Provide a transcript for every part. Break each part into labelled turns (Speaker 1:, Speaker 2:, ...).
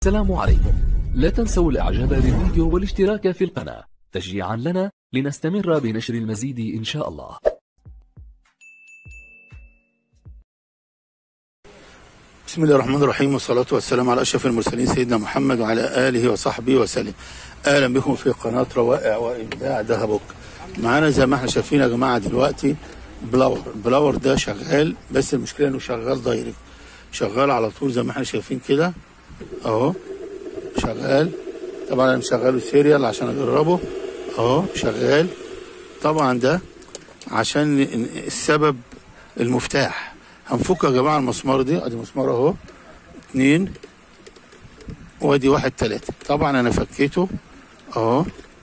Speaker 1: السلام عليكم لا تنسوا الاعجاب بالفيديو والاشتراك في القناة تشجيعا لنا لنستمر بنشر المزيد ان شاء الله
Speaker 2: بسم الله الرحمن الرحيم والصلاة والسلام على أشرف المرسلين سيدنا محمد وعلى آله وصحبه وسلم أهلا بكم في قناة روائع وإبداع دهبك معانا زي ما احنا شايفين يا جماعة دلوقتي بلاور البلاور ده شغال بس المشكلة إنه شغال دايركت شغال على طول زي ما احنا شايفين كده أهو شغال طبعا أنا مشغله سيريال عشان أجربه أهو شغال طبعا ده عشان السبب المفتاح هنفك يا جماعه المسمار دي ادي مسمار اهو اتنين وادي واحد تلاته طبعا انا فكيته اهو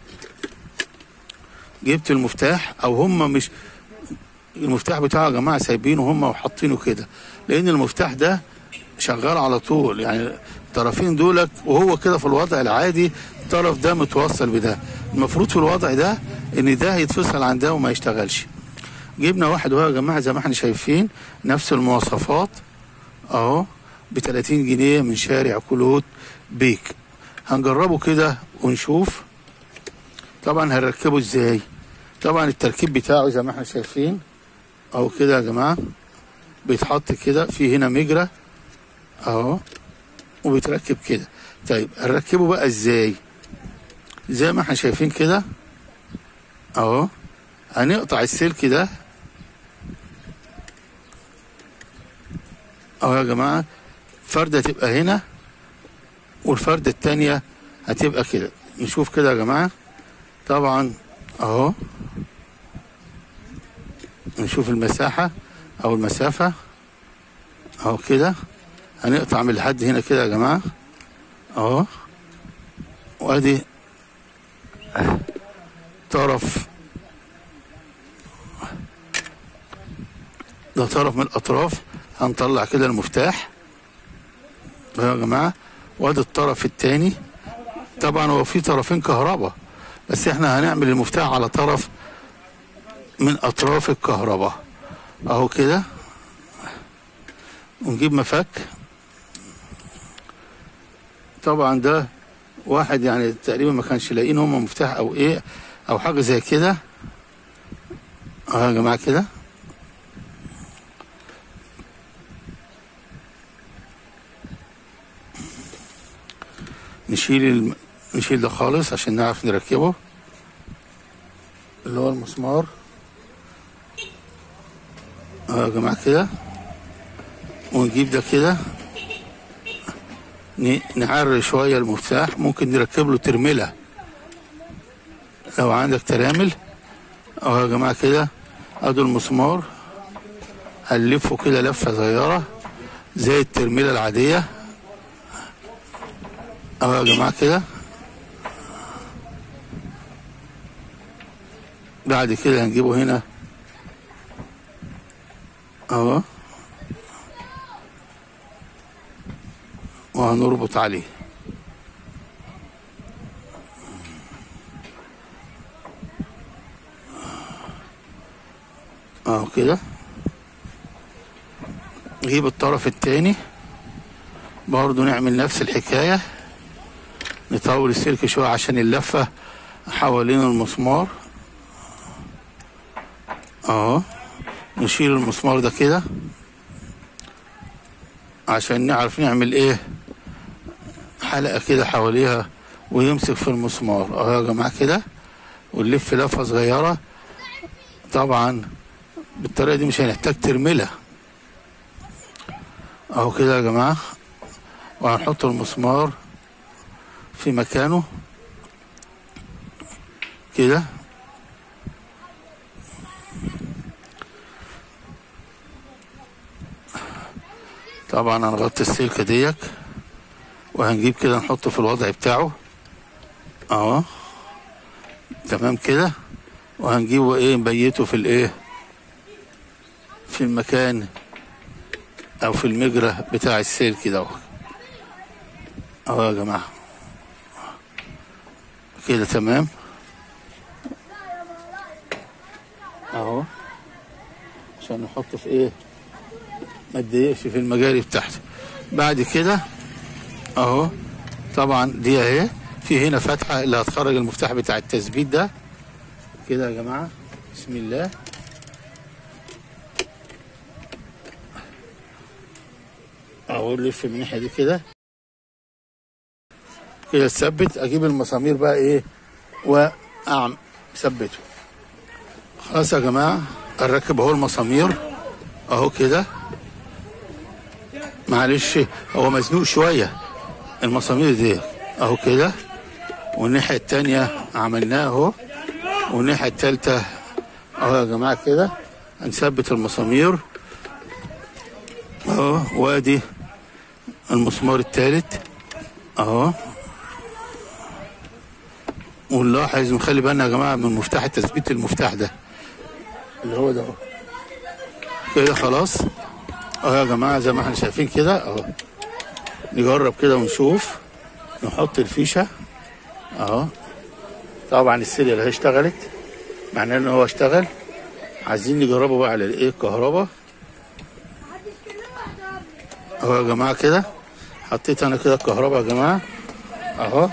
Speaker 2: جبت المفتاح او هم مش المفتاح بتاعه يا جماعه سايبينه هم وحاطينه كده لان المفتاح ده شغال على طول يعني الطرفين دولك وهو كده في الوضع العادي الطرف ده متوصل بده المفروض في الوضع ده ان ده هيتفصل عن ده وما يشتغلش جبنا واحد اهو يا جماعه زي ما احنا شايفين نفس المواصفات اهو ب 30 جنيه من شارع كلوت بيك هنجربه كده ونشوف طبعا هنركبه ازاي طبعا التركيب بتاعه زي ما احنا شايفين اهو كده يا جماعه بيتحط كده في هنا مجرى اهو وبيتركب كده طيب هنركبه بقى ازاي زي ما احنا شايفين كده اهو هنقطع السلك ده اهو يا جماعه فردة تبقى هنا والفردة التانية هتبقى كده نشوف كده يا جماعة طبعا اهو نشوف المساحة او المسافة اهو كده هنقطع من لحد هنا كده يا جماعة اهو وادي طرف ده طرف من الاطراف هنطلع كده المفتاح يا جماعه وادي الطرف التاني طبعا هو في طرفين كهرباء بس احنا هنعمل المفتاح على طرف من اطراف الكهرباء اهو كده ونجيب مفك طبعا ده واحد يعني تقريبا ما كانش لاقيين هم مفتاح او ايه او حاجه زي كده اهو يا جماعه كده نشيل الم... نشيل ده خالص عشان نعرف نركبه اللي هو المسمار اه يا جماعه كده ونجيب ده كده ن... نعري شويه المفتاح ممكن نركب له ترمله لو عندك ترامل اهو يا جماعه كده ادي المسمار هنلفه كده لفه صغيره زي الترميله العاديه اهو يا جماعه كده بعد كده هنجيبه هنا اهو وهنربط عليه اهو كده نجيب الطرف التاني برضو نعمل نفس الحكايه نطول السلك شوية عشان اللفة حوالين المسمار اهو نشيل المسمار ده كده عشان نعرف نعمل ايه حلقة كده حواليها ويمسك في المسمار اهو يا جماعة كده ونلف لفة صغيرة طبعا بالطريقة دي مش هنحتاج ترملة اهو كده يا جماعة وهنحط المسمار في مكانه كده طبعا هنغطي السلكة ديك وهنجيب كده نحطه في الوضع بتاعه اهو تمام كده وهنجيبه ايه نبيته في الايه في المكان او في المجرى بتاع السلك دوت اهو يا جماعه كده تمام اهو عشان نحطه في ايه ما تضايقش في المجاري بتاعته بعد كده اهو طبعا دي اهي في هنا فتحه اللي هتخرج المفتاح بتاع التثبيت ده كده يا جماعه بسم الله اهو نلف من الناحيه دي كده كده تثبت اجيب المسامير بقى ايه واعمل ثبته خلاص يا جماعه اركب اهو المسامير اهو كده معلش هو مزنوق شويه المسامير دي اهو كده والناحيه التانية عملناها اهو والناحيه التالتة اهو يا جماعه كده هنثبت المسامير اهو وادي المسمار التالت اهو ونلاحظ نخلي بالنا يا جماعه من مفتاح تثبيت المفتاح ده اللي هو ده اهو كده خلاص اهو يا جماعه زي ما احنا شايفين كده اهو نجرب كده ونشوف نحط الفيشه اهو طبعا السيريال اهي اشتغلت معناه ان هو اشتغل عايزين نجربه بقى على الايه الكهرباء اهو يا جماعه كده حطيت انا كده الكهرباء يا جماعه اهو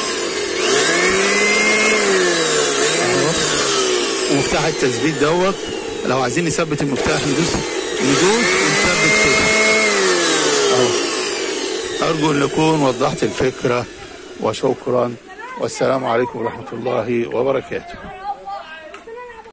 Speaker 2: اهو ومفتاح التثبيت دوت لو عايزين نثبت المفتاح ندوس ندوس ونثبت كده اهو ارجو ان اكون وضحت الفكره وشكرا والسلام عليكم ورحمه الله وبركاته